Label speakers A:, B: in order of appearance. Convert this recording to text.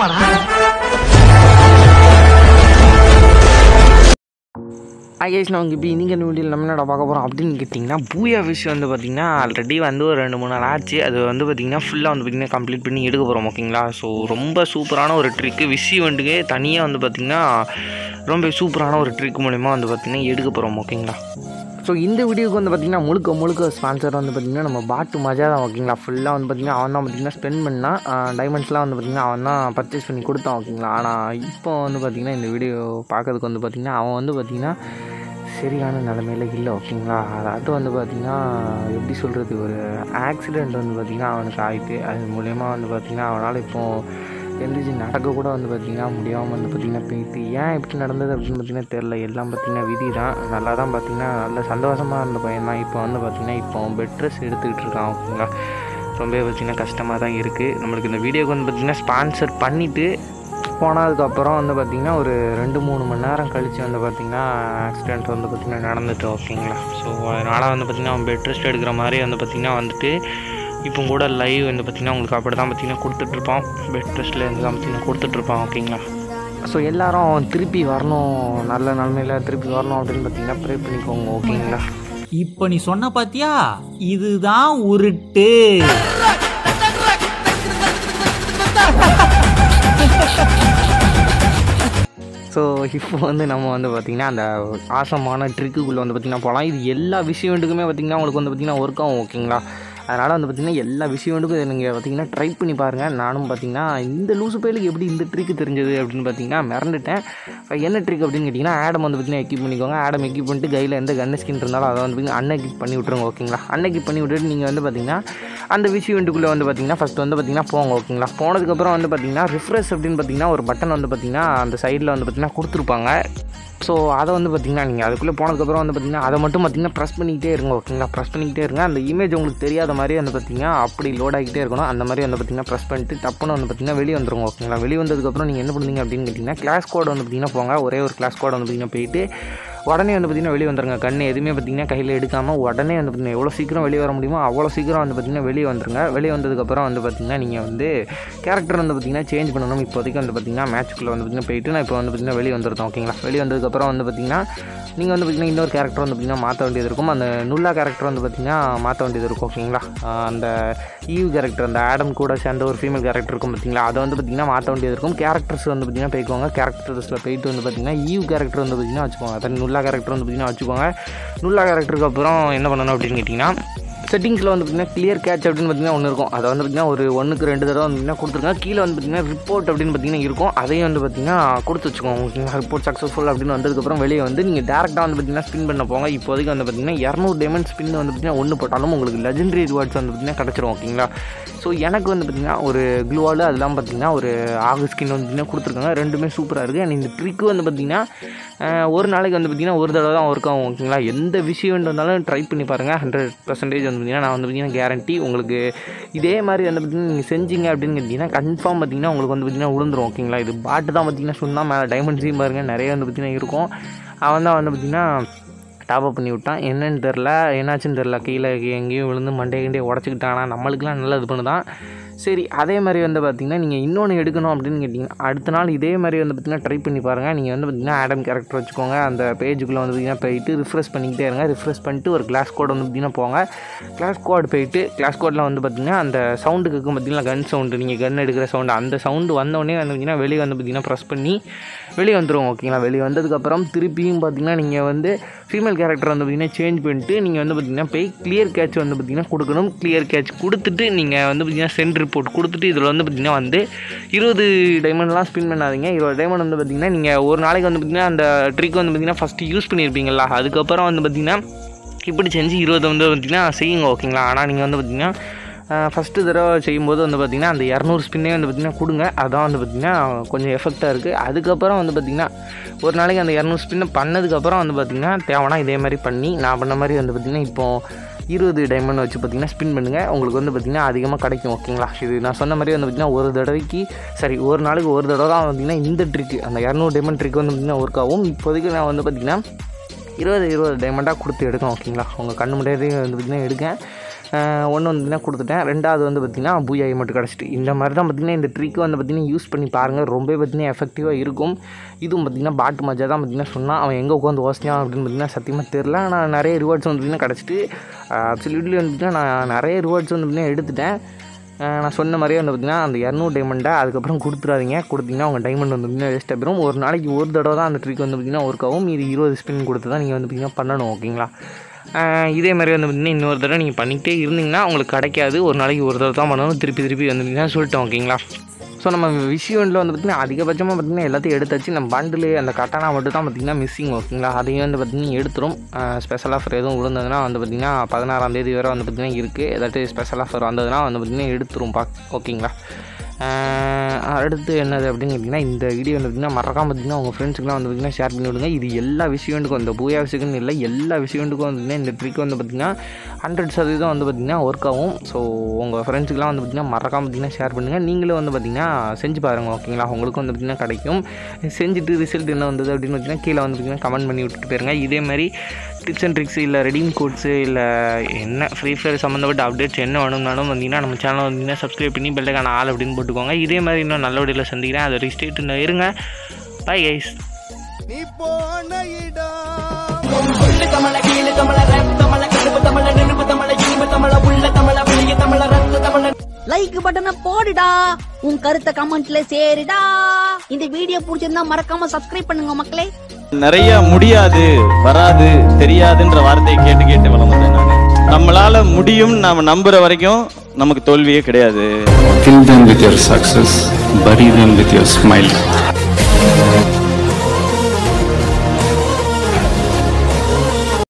A: நிஜமாடா
B: IS நான் இப்போ நீங்கள் இந்த வீடியோவில் நம்ம என்னடா பார்க்க போகிறோம் அப்படின்னு கேட்டிங்கன்னா பூயா ஃபிஷ் வந்து பார்த்திங்கன்னா ஆல்ரெடி வந்து ஒரு ரெண்டு மூணு நாள் ஆச்சு அது வந்து பார்த்திங்கன்னா ஃபுல்லாக வந்து பார்த்திங்கன்னா கம்ப்ளீட் பண்ணி எடுக்க போகிறோம் ஓகேங்களா ஸோ ரொம்ப சூப்பரான ஒரு ட்ரிக்கு விஷ் வந்துட்டு தனியாக வந்து பார்த்திங்கன்னா ரொம்ப சூப்பரான ஒரு ட்ரிக் மூலிமா வந்து பார்த்திங்கன்னா எடுக்க போகிறோம் ஓகேங்களா ஸோ இந்த வீடியோக்கு வந்து பார்த்திங்கன்னா முழுக்க முழுக்க ஸ்பான்சர் வந்து பார்த்திங்கன்னா நம்ம பாட்டு மஜா தான் ஓகேங்களா ஃபுல்லாக வந்து பார்த்திங்கன்னா அவன் தான் பார்த்திங்கன்னா ஸ்பெண்ட் பண்ணால் டைமண்ட்ஸ்லாம் வந்து பார்த்திங்கன்னா அவன் தான் பர்ச்சேஸ் பண்ணி கொடுத்தான் ஓகேங்களா ஆனால் இப்போ வந்து பார்த்திங்கன்னா இந்த வீடியோ பார்க்கறதுக்கு வந்து பார்த்திங்கன்னா அவன் வந்து பார்த்திங்கன்னா சரியான நிலமையில இல்லை ஓகேங்களா அதாவது வந்து பார்த்திங்கன்னா எப்படி சொல்கிறது ஒரு ஆக்சிடெண்ட் வந்து பார்த்திங்கன்னா அவனுக்கு ஆயிட்டு அது மூலயமா வந்து பார்த்திங்கன்னா அவனால் இப்போது எந்திரிச்சு நடக்க கூட வந்து பார்த்திங்கன்னா முடியாமல் வந்து பார்த்திங்கன்னா போயிட்டு ஏன் இப்படி நடந்தது அப்படின்னு பார்த்திங்கன்னா தெரில எல்லாம் பார்த்திங்கன்னா விதி தான் நல்லா தான் பார்த்திங்கன்னா நல்ல சந்தோஷமாக இருந்த பையன் தான் இப்போ வந்து பார்த்திங்கன்னா இப்போ பெட் ரெஸ்ட் எடுத்துக்கிட்டு இருக்கான் ஓகேங்களா ரொம்பவே பார்த்திங்கன்னா கஷ்டமாக தான் இருக்குது நம்மளுக்கு இந்த வீடியோக்கு வந்து பார்த்திங்கன்னா ஸ்பான்சர் பண்ணிவிட்டு போனதுக்கப்புறம் வந்து பார்த்திங்கன்னா ஒரு ரெண்டு மூணு மணி நேரம் கழித்து வந்து பார்த்திங்கன்னா ஆக்சிடெண்ட் வந்து பார்த்திங்கன்னா நடந்துட்டு ஓகேங்களா ஸோ அதனால் வந்து பார்த்திங்கன்னா அவன் பெட் ரெஸ்ட் எடுக்கிற மாதிரி வந்து பார்த்திங்கன்னா வந்துட்டு இப்போ கூட லைவ் வந்து பார்த்திங்கன்னா உங்களுக்கு அப்படி தான் பார்த்திங்கன்னா கொடுத்துட்ருப்பான் பெட் ரெஸ்ட்டில் இருந்து தான் பார்த்திங்கன்னா கொடுத்துட்ருப்பான் ஓகேங்களா ஸோ எல்லாரும் திருப்பி வரணும் நல்ல நிலமையில் திருப்பி வரணும் அப்படின்னு பார்த்திங்கன்னா ப்ரே பண்ணிக்கோங்க ஓகேங்களா
A: இப்ப நீ சொன்ன பாத்தியா இதுதான் உருட்டு
B: ஸோ இப்போ வந்து நம்ம வந்து பார்த்திங்கன்னா அந்த ஆசமான ட்ரிக்குக்குள்ளே வந்து பார்த்திங்கன்னா போகலாம் இது எல்லா விஷயத்துக்குமே பார்த்திங்கன்னா உங்களுக்கு வந்து பார்த்திங்கன்னா ஒர்க் ஆகும் ஓகேங்களா அதனால் வந்து பார்த்திங்கன்னா எல்லா விஷயத்துக்கும் இதை நீங்கள் பார்த்திங்கன்னா ட்ரை பண்ணி பாருங்கள் நானும் பார்த்திங்கன்னா இந்த லூசு பயலுக்கு எப்படி இந்த ட்ரிக்கு தெரிஞ்சது அப்படின்னு பார்த்தீங்கன்னா மிரண்டுட்டேன் என்ன ட்ரிக் அப்படின்னு கேட்டிங்கன்னா ஆடம் வந்து பார்த்திங்கன்னா எக்யூப் பண்ணிக்கோங்க ஆடம் எக்யூப் பண்ணிட்டு கையில் எந்த கன் ஸ்கின் இருந்தாலும் அதை வந்து பார்த்திங்கன்னா அன்எக்யூப் பண்ணி விட்ருங்க ஓகேங்களா அன்எக்யூப் பண்ணி விட்டுட்டு நீங்கள் வந்து பார்த்திங்கன்னா அந்த விஷயத்துக்குள்ளே வந்து பார்த்திங்கன்னா ஃபஸ்ட்டு வந்து பார்த்திங்கன்னா போங்க ஓகேங்களா போனதுக்கப்புறம் வந்து பார்த்திங்கன்னா ரிஃப்ரெஷ் அப்படின்னு பார்த்திங்கன்னா ஒரு பட்டன் வந்து பார்த்திங்கன்னா அந்த சைடில் வந்து பார்த்திங்கன்னா கொடுத்துருப்பாங்க ஸோ அதை வந்து பார்த்திங்கன்னா நீங்கள் அதுக்குள்ளே போனதுக்கப்புறம் வந்து பார்த்திங்கன்னா அதை மட்டும் பார்த்திங்கன்னா ப்ரெஸ் பண்ணிக்கிட்டே இருங்க ஓகேங்களா ப்ரெஸ் பண்ணிக்கிட்டே இருங்க அந்த இமேஜ் உங்களுக்கு தெரியாத மாதிரி வந்து பார்த்திங்கன்னா அப்படி லோட் ஆகிட்டே இருக்கணும் அந்த மாதிரி வந்து பார்த்திங்கன்னா ப்ரெஸ் பண்ணிட்டு டப்புன்னு வந்து பார்த்திங்கன்னா வெளியே வந்துருங்க ஓகேங்களா வெளியே வந்ததுக்கப்புறம் நீங்கள் என்ன பண்ணுவீங்க அப்படின்னு கேட்டிங்கன்னா கிளாஸ் கோட் வந்து பார்த்திங்கன்னா போங்க ஒரே ஒரு கிளாஸ் கோட் வந்து பார்த்திங்கன்னா போயிட்டு உடனே வந்து பார்த்திங்கன்னா வெளியே வந்துருங்க கண் எதுவுமே பார்த்திங்கன்னா கையில் எடுக்காமல் உடனே வந்து பார்த்திங்கன்னா எவ்வளோ சீக்கிரம் வெளியே வர முடியுமோ அவ்வளோ சீக்கிரம் வந்து பார்த்திங்கன்னா வெளியே வந்துருங்க வெளியே வந்ததுக்கப்புறம் வந்து பார்த்திங்கன்னா நீங்கள் வந்து கேரக்டர் வந்து பார்த்திங்கன்னா சேஞ்ச் பண்ணணும் இப்போதைக்கு வந்து பார்த்திங்கன்னா மேட்ச்க்குள்ளே வந்து பார்த்திங்கன்னா போயிட்டு நான் இப்போ வந்து பார்த்திங்கன்னா வெளியே வந்துருந்தோம் ஓகேங்களா வெளியே வந்ததுக்கப்புறம் வந்து பார்த்திங்கன்னா நீங்கள் வந்து பார்த்திங்கன்னா இன்னொரு கேரக்டர் வந்து பார்த்திங்கன்னா மாற்ற வேண்டியது இருக்கும் அந்த நுல்லா கேரக்டர் வந்து பார்த்திங்கன்னா மாற்ற வேண்டியது இருக்கும் ஓகேங்களா ஆஹ் அந்த ஈவ் கேரக்டர் அந்த ஆடம் கூட சேர்ந்த ஒரு ஃபீமேல் கேரக்டர் இருக்கும் பார்த்திங்களா அதை வந்து பார்த்திங்கன்னா மாற்ற வேண்டியது இருக்கும் கேரக்டர்ஸ் வந்து பார்த்திங்கன்னா போய்க்கோங்க கேரக்டர்ஸில் போயிட்டு வந்து பார்த்திங்கன்னா ஈவ் கேரக்டர் வந்து பார்த்திங்கன்னா வச்சுக்கோங்க அதான் நுல்லா கேரக்டர் வந்து பார்த்திங்கன்னா வச்சுக்கோங்க நுல்லா கேரக்டருக்கு அப்புறம் என்ன பண்ணணும் அப்படின்னு கேட்டிங்கன்னா செட்டிங்ஸில் வந்து பார்த்திங்கன்னா கிளியர் கேட்ச் அப்படின்னு பார்த்திங்கன்னா ஒன்று இருக்கும் அதை வந்து பார்த்திங்கன்னா ஒரு ஒன்றுக்கு ரெண்டு தடவை வந்து பார்த்திங்கன்னா கொடுத்துருங்க கீழே வந்து பார்த்திங்கன்னா ரிப்போர்ட் அப்படின்னு பார்த்திங்கன்னா இருக்கும் அதையும் வந்து பார்த்திங்கன்னா கொடுத்து வச்சுக்கோங்க ஓகேங்களா ரிப்போர்ட் சக்ஸஸ்ஃபுல் அப்படின்னு வந்ததுக்கப்புறம் வெளியே வந்து நீங்கள் டேரெக்டாக வந்து பார்த்திங்கன்னா ஸ்பின் பண்ண போங்க இப்போதைக்கு வந்து பார்த்திங்கன்னா இரநூறு டைமண்ட் ஸ்பின் வந்து பார்த்திங்கன்னா ஒன்று போட்டாலும் உங்களுக்கு லெஜெண்டரி ரிவார்ட்ஸ் வந்து பார்த்திங்கன்னா கிடச்சிரும் ஓகேங்களா ஸோ எனக்கு வந்து பார்த்திங்கன்னா ஒரு க்ளூவால் அதெல்லாம் பார்த்திங்கன்னா ஒரு ஆகு ஸ்கின் வந்து பார்த்திங்கன்னா கொடுத்துருக்காங்க ரெண்டுமே சூப்பராக இருக்குது அண்ட் இந்த ட்ரிக்கு வந்து பார்த்திங்கன்னா அஹ், ஒரு நாளைக்கு வந்து பார்த்திங்கன்னா ஒரு தடவை தான் ஒர்க் ஆகும் ஓகேங்களா எந்த விஷயம் இருந்தாலும் ட்ரை பண்ணி பாருங்கள் ஹண்ட்ரட் பர்சன்டேஜ் வந்து பார்த்திங்கன்னா நான் வந்து பார்த்திங்கன்னா கேரண்டி உங்களுக்கு இதே மாதிரி வந்து பார்த்திங்கன்னா நீங்கள் செஞ்சீங்க அப்படின்னு கேட்டிங்கன்னா கன்ஃபார்ம் பார்த்திங்கன்னா உங்களுக்கு வந்து பார்த்திங்கன்னா விழுந்துரும் ஓகேங்களா இது பாட்டு தான் பார்த்திங்கன்னா சொன்னால் மேலே டைமண்ட்ஸையும் பாருங்கள் நிறைய வந்து பார்த்திங்கன்னா இருக்கும் அவன் தான் வந்து பார்த்திங்கன்னா டாப் அப் பண்ணி விட்டான் என்னன்னு தெரில என்னாச்சுன்னு தெரில கீழே எங்கேயும் விழுந்து மண்டே கிண்டே உடச்சிக்கிட்டானா நம்மளுக்குலாம் நல்ல இது பண்ணுதான் சரி அதே மாதிரி வந்து பார்த்திங்கன்னா நீங்கள் இன்னொன்று எடுக்கணும் அப்படின்னு கேட்டிங்கன்னா அடுத்த நாள் இதே மாதிரி வந்து பார்த்திங்கன்னா ட்ரை பண்ணி பாருங்கள் நீங்கள் வந்து பார்த்திங்கன்னா ஆடம் கேரக்டர் வச்சுக்கோங்க அந்த பேஜுக்குள்ளே வந்து பார்த்திங்கன்னா போயிட்டு ரிஃப்ரெஷ் பண்ணிக்கிட்டே இருங்க ரிஃப்ரெஷ் பண்ணிட்டு ஒரு கிளாஸ் கோட் வந்து பார்த்திங்கன்னா போங்க கிளாஸ் கோட் போயிட்டு கிளாஸ் கோடில் வந்து பார்த்திங்கன்னா அந்த சவுண்டுக்கு இருக்கும் பார்த்திங்கன்னா கன் சவுண்டு நீங்கள் கன் எடுக்கிற சவுண்டு அந்த சவுண்டு வந்தோடனே வந்து பார்த்திங்கன்னா வெளியே வந்து பார்த்திங்கன்னா ப்ரெஸ் பண்ணி வெளியே வந்துடும் ஓகேங்களா வெளியே வந்ததுக்கப்புறம் திருப்பியும் பார்த்திங்கன்னா நீங்கள் வந்து ஃபீமேல் கேரக்டர் வந்து பார்த்திங்கன்னா சேஞ்ச் பண்ணிட்டு நீங்கள் வந்து பார்த்திங்கன்னா போய் கிளியர் கேட்ச் வந்து பார்த்திங்கன்னா கொடுக்கணும் கிளியர் கேட்ச் கொடுத்துட்டு நீங்கள் வந்து பார்த்திங்கன்னா சென்ட் ரிப்போர்ட் கொடுத்துட்டு இதில் வந்து பார்த்திங்கன்னா வந்து இருபது டைமண்ட்லாம் ஸ்பின் பண்ணாதீங்க இருபது டைமண்ட் வந்து பார்த்திங்கன்னா நீங்கள் ஒரு நாளைக்கு வந்து பார்த்திங்கன்னா அந்த ட்ரிக் வந்து பார்த்திங்கன்னா ஃபஸ்ட்டு யூஸ் பண்ணியிருப்பீங்களா அதுக்கப்புறம் வந்து பார்த்திங்கன்னா இப்படி செஞ்சு இருபது வந்து பார்த்திங்கன்னா செய்யுங்க ஓகேங்களா ஆனால் நீங்கள் வந்து பார்த்திங்கன்னா ஃபஸ்ட்டு தடவை செய்யும்போது வந்து பார்த்திங்கன்னா அந்த இரநூறு ஸ்பின்னே வந்து பார்த்திங்கன்னா கொடுங்க அதான் வந்து பார்த்திங்கன்னா கொஞ்சம் எஃபெக்டாக இருக்குது அதுக்கப்புறம் வந்து பார்த்திங்கன்னா ஒரு நாளைக்கு அந்த இரநூறு ஸ்பின்னை பண்ணதுக்கப்புறம் வந்து பார்த்திங்கன்னா தேவைன்னா இதே மாதிரி பண்ணி நான் பண்ண மாதிரி வந்து பார்த்திங்கன்னா இப்போது இருபது டைமண்ட் வச்சு பார்த்திங்கன்னா ஸ்பின் பண்ணுங்கள் உங்களுக்கு வந்து பார்த்திங்கன்னா அதிகமாக கிடைக்கும் ஓகேங்களா இது நான் சொன்ன மாதிரி வந்து பார்த்திங்கன்னா ஒரு தடவைக்கு சரி ஒரு நாளைக்கு ஒரு தடவை தான் பார்த்திங்கன்னா இந்த ட்ரிக்கு அந்த இரநூறு டைமண்ட் ட்ரிக் வந்து பார்த்திங்கன்னா ஒர்க் ஆகும் இப்போதைக்கு நான் வந்து பார்த்திங்கன்னா இருபது இருபது டைமண்டாக கொடுத்து எடுக்கணும் ஓகேங்களா உங்கள் கண்ணு முன்னாடியே வந்து பார்த்திங்கன்னா எடுக்கேன் ஒன்று வந்து பார்த்திங்கன்னா கொடுத்துட்டேன் ரெண்டாவது வந்து பார்த்திங்கன்னா பூயா மட்டும் கிடச்சிட்டு இந்த மாதிரி தான் பார்த்திங்கன்னா இந்த ட்ரிக் வந்து பார்த்திங்கன்னா யூஸ் பண்ணி பாருங்கள் ரொம்பவே பார்த்திங்கன்னா எஃபெக்டிவாக இருக்கும் இதுவும் பார்த்திங்கன்னா பாட்டு மஜா தான் பார்த்திங்கன்னா சொன்னான் அவன் எங்கே உட்காந்து ஓசினான் அப்படின்னு பார்த்திங்கன்னா சத்தியமாக தெரில ஆனால் நிறைய ரிவார்ட்ஸ் வந்து பார்த்திங்கன்னா கிடச்சிட்டு அப்சல்யூட்லி வந்து பார்த்திங்கன்னா நான் நிறைய ரிவார்ட்ஸ் வந்து பார்த்திங்கன்னா எடுத்துட்டேன் அஹ் நான் சொன்ன மாதிரியே வந்து பார்த்திங்கன்னா அந்த இரநூறு டைமண்டை அதுக்கப்புறம் கொடுத்துறாதீங்க கொடுத்தீங்கன்னா உங்கள் டைமண்ட் வந்து பார்த்திங்கன்னா வேஸ்ட்டாக போயிடும் ஒரு நாளைக்கு ஒரு தடவை தான் அந்த ட்ரிக் வந்து பார்த்திங்கன்னா ஒர்க் ஆகும் இது இருபது ஸ்பின் கொடுத்து தான் நீங்கள் வந்து பார்த்திங்கன்னா பண்ணணும் ஓகேங்களா அஹ் இதே மாதிரி வந்து பார்த்திங்கன்னா இன்னொரு தடவை நீங்கள் பண்ணிக்கிட்டே இருந்தீங்கன்னா உங்களுக்கு கிடைக்காது ஒரு நாளைக்கு ஒரு தடவை தான் பண்ணணும் திருப்பி திருப்பி வந்து பார்த்திங்கன்னா சொல்லிட்டோம் ஓகேங்களா ஸோ நம்ம விஷயம்ல வந்து பார்த்திங்கன்னா அதிகபட்சமாக பார்த்திங்கன்னா எல்லாத்தையும் எடுத்தாச்சு நம்ம பண்டில் அந்த கட்டானா மட்டும் தான் பார்த்திங்கன்னா மிஸ்ஸிங் ஓகேங்களா அதையும் வந்து பார்த்திங்கன்னா எடுத்துரும் ஸ்பெஷல் ஆஃபர் எதுவும் விழுந்ததுன்னா வந்து பார்த்திங்கன்னா பதினாறாம் தேதி வரை வந்து பார்த்திங்கன்னா இருக்குது ஏதாச்சும் ஸ்பெஷல் ஆஃபர் வந்ததுன்னா வந்து பார்த்திங்கன்னா எடுத்துரும் பா ஓகேங்களா ஆஹ் அடுத்து என்னது அப்படின்னு கேட்டிங்கன்னா இந்த வீடியோ வந்து பார்த்திங்கன்னா மறக்காம பார்த்திங்கன்னா உங்கள் ஃப்ரெண்ட்ஸுக்குலாம் வந்து பார்த்திங்கன்னா ஷேர் பண்ணி விடுங்க இது எல்லா விஷயத்துக்கும் இந்த பூயா விஷயம்னு இல்லை எல்லா விஷயத்துக்கும் வந்து பார்த்திங்கன்னா இந்த ட்ரிக் வந்து பார்த்திங்கன்னா ஹண்ட்ரட் சதவீதம் வந்து பார்த்திங்கன்னா ஒர்க் ஆகும் ஸோ உங்கள் ஃப்ரெண்ட்ஸுக்குலாம் வந்து பார்த்திங்கன்னா மறக்காம பார்த்திங்கன்னா ஷேர் பண்ணுங்கள் நீங்களும் வந்து பார்த்திங்கன்னா செஞ்சு பாருங்கள் ஓகேங்களா உங்களுக்கும் வந்து பார்த்திங்கன்னா கிடைக்கும் செஞ்சுட்டு ரிசல்ட் என்ன வந்தது அப்படின்னு பார்த்திங்கன்னா கீழே வந்து பார்த்திங்கன்னா கமெண்ட் பண்ணி விட்டுட்டு போயிருங்க இதே மாதிரி டிப்ஸ் அண்ட் ட்ரிக்ஸ் இல்லை ரெடீம் கோட்ஸு இல்லை என்ன ஃப்ரீ ஃபயர் சம்மந்தப்பட்ட அப்டேட்ஸ் என்ன வேணும்னாலும் வந்தீங்கன்னா நம்ம சேனல் வந்தீங்கன்னா சப்ஸ்கிரைப் பண்ணி பெல்லைக்கான ஆள் அப்படின்னு போட்டுக்கோங்க இதே மாதிரி இன்னும் நல்ல வீடியோவில் சந்திக்கிறேன் அதை ரிஸ்டேட் இருங்க பை கைஸ்
C: நீ போன இடம்
D: உள்ள தமிழ கீழ தமிழ ரேப் தமிழ கருப்பு தமிழ நெருப்பு தமிழ இனிப்பு தமிழ உள்ள தமிழ வெளிய தமிழ ரத்த தமிழ
E: லைக் பட்டனை போடுடா உன் கருத்தை கமெண்ட்ல சேருடா இந்த வீடியோ பிடிச்சிருந்தா மறக்காம சப்ஸ்கிரைப் பண்ணுங்க மக்களே
F: நிறைய முடியாது வராது தெரியாதுன்ற வார்த்தையை கேட்டு கேட்டு வளர்ந்தேன் நான் நம்மளால முடியும் நாம நம்புற வரைக்கும் நமக்கு தோல்வியே கிடையாது
G: Kill them with your success, bury them with your smile.